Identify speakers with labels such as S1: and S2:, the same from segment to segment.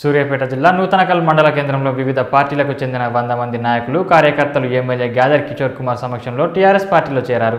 S1: సూర్యాపేట జిల్లా నూతనకల్ మండల కేంద్రంలో వివిధ పార్టీలకు చెందిన వంద మంది నాయకులు కార్యకర్తలు ఎమ్మెల్యే గ్యాదర్ కిషోర్ కుమార్ సమక్షంలో టీఆర్ఎస్ పార్టీలో చేరారు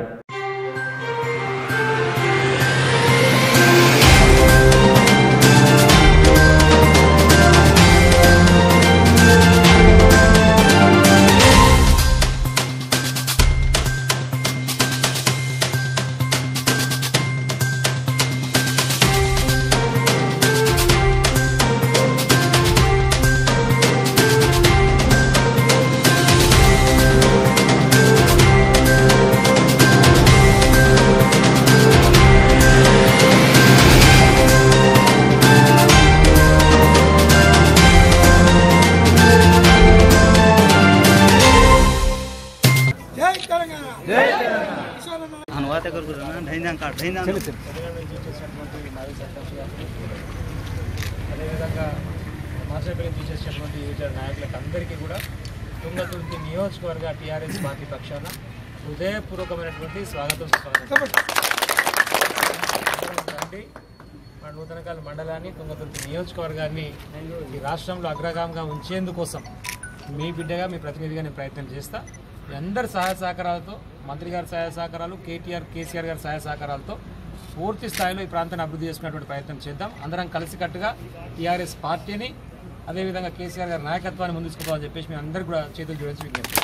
S2: జై తెలంగాణ జై తెలంగాణ
S3: అనువాత కరుగుతున్నా ఢైందాం కాడ ఢైందాం
S4: అదేవిధంగా మాసేపల్లి తీసేసినటువంటి వివిధ నాయకులకు అందరికీ కూడా తుంగతుర్తి నియోజకవర్గ టీఆర్ఎస్ పార్టీ పక్షాన హృదయపూర్వకమైనటువంటి స్వాగతం సుస్వాగతం రండి మన నూతనకాల మండలాన్ని తుంగతుర్తి నియోజకవర్గాన్ని ఈ రాష్ట్రంలో అగ్రగామంగా ఉంచేందుకోసం మీ బిడ్డగా మీ ప్రతినిధిగా నేను ప్రయత్నం చేస్తా మీ అందరి సహాయ సహకారాలతో మంత్రి గారి సహాయ సహకారాలు కేటీఆర్ కేసీఆర్ గారి సహాయ సహకారాలతో పూర్తి స్థాయిలో ఈ ప్రాంతాన్ని అభివృద్ధి చేసుకునేటువంటి ప్రయత్నం చేద్దాం అందరం కలిసికట్టుగా టీఆర్ఎస్ పార్టీని అదేవిధంగా కేసీఆర్ గారి నాయకత్వాన్ని ముందు తీసుకుపోవాలని చెప్పేసి మేము అందరికీ కూడా చేతులు జోడించి విజ్ఞప్తి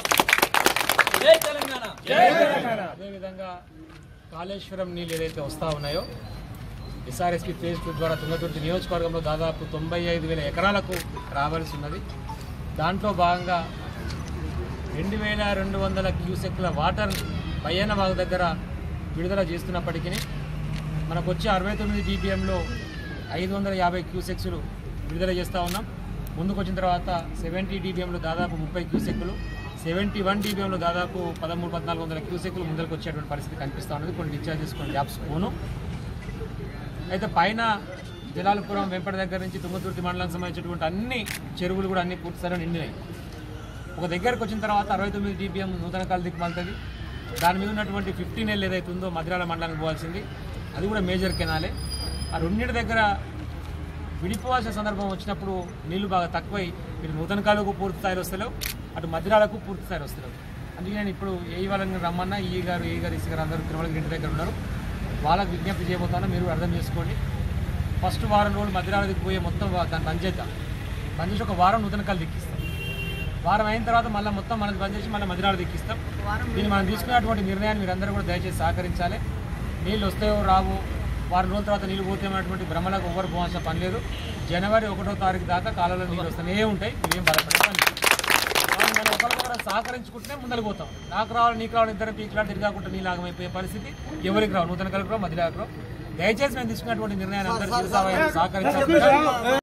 S4: చేస్తున్నాం. అదేవిధంగా కాళేశ్వరం నీళ్ళు ఏదైతే వస్తూ ఉన్నాయో ఎస్ఆర్ఎస్పి ఫేజ్ టూ ద్వారా తుంగతుర్తి నియోజకవర్గంలో దాదాపు తొంభై ఐదు వేల ఎకరాలకు రావాల్సి ఉన్నది దాంట్లో భాగంగా రెండు వేల రెండు వందల క్యూసెక్ల వాటర్ పయ్యన వాగు దగ్గర విడుదల చేస్తున్నప్పటికీ మనకు వచ్చే అరవై తొమ్మిది డిపిఎంలో ఐదు వందల యాభై క్యూసెక్స్లు విడుదల చేస్తూ ఉన్నాం ముందుకు వచ్చిన తర్వాత సెవెంటీ డిబిఎంలో దాదాపు ముప్పై క్యూసెక్లు సెవెంటీ వన్ డిబిఎంలో దాదాపు పదమూడు పద్నాలుగు వందల క్యూసెక్లు ముందరకు వచ్చేటువంటి పరిస్థితి కనిపిస్తూ ఉన్నది కొన్ని డిశ్చార్జెస్ కొన్ని గ్యాప్స్ పోను అయితే పైన జలాలపురం వెంపటి దగ్గర నుంచి తుంగతుర్తి మండలానికి సంబంధించినటువంటి అన్ని చెరువులు కూడా అన్ని పూర్తి స్థాయిలో నిండినాయి ఒక దగ్గరకు వచ్చిన తర్వాత అరవై తొమ్మిది డిపిఎం నూతన కాలు దిక్కుమాలుతుంది దాని మీద ఉన్నటువంటి ఫిఫ్టీన్ ఎల్ ఏదైతే ఉందో మధిరాల మండలానికి పోవాల్సింది అది కూడా మేజర్ కెనాలే ఆ రెండింటి దగ్గర విడిపోవాల్సిన సందర్భం వచ్చినప్పుడు నీళ్లు బాగా తక్కువై ఇటు నూతన కాలువకు పూర్తి స్థాయిలో వస్తలేవు అటు మధిరాలకు పూర్తి స్థాయిలో వస్తలేవు అందుకే నేను ఇప్పుడు ఏ వాళ్ళని రమ్మన్నా ఈ గారు ఏ గారు ఇసి గారు అందరూ తిరుమలకి ఇంటి దగ్గర ఉన్నారు వాళ్ళకి విజ్ఞప్తి చేయబోతాను మీరు కూడా అర్థం చేసుకోండి ఫస్ట్ వారం రోజులు మధ్యరాలకు పోయే మొత్తం వా- దాన్ని బంద్ చేద్దాం బంద్ చేసి ఒక వారం నూతన కాలు దిక్కిస్తాం వారం అయిన తర్వాత మళ్ళీ మొత్తం మనం బంద్ చేసి మళ్ళీ మధ్యరాలు దిక్కిస్తాం దీన్ని మనం తీసుకున్నటువంటి నిర్ణయాన్ని మీరందరూ కూడా దయచేసి సహకరించాలి నీళ్ళు వస్తాయో రావు వారం రోజుల తర్వాత నీళ్ళు పోతేమైనటువంటి భ్రమలకు ఎవ్వరు పోవాల్సిన పని లేదు జనవరి ఒకటో తారీఖు దాకా కాలంలో నీళ్ళు వస్తూనే ఉంటాయి మీరేం బాధపడే పని లేదు. మనం మనం ఒకరికొకరు సహకరించుకుంటే ముందరకు పోతాం నాకు రావాలి నీకు రావాలి ఇద్దరు పీకులాడు తిరగాకుంటే నీళ్ళు ఆగమైపోయే పరిస్థితి ఎవరికి రావు నూతన కలకు రావు మధ్యలో రావు దయచేసి మేము తీసుకున్నటువంటి నిర్ణయాన్ని అందరూ సహకరించాలి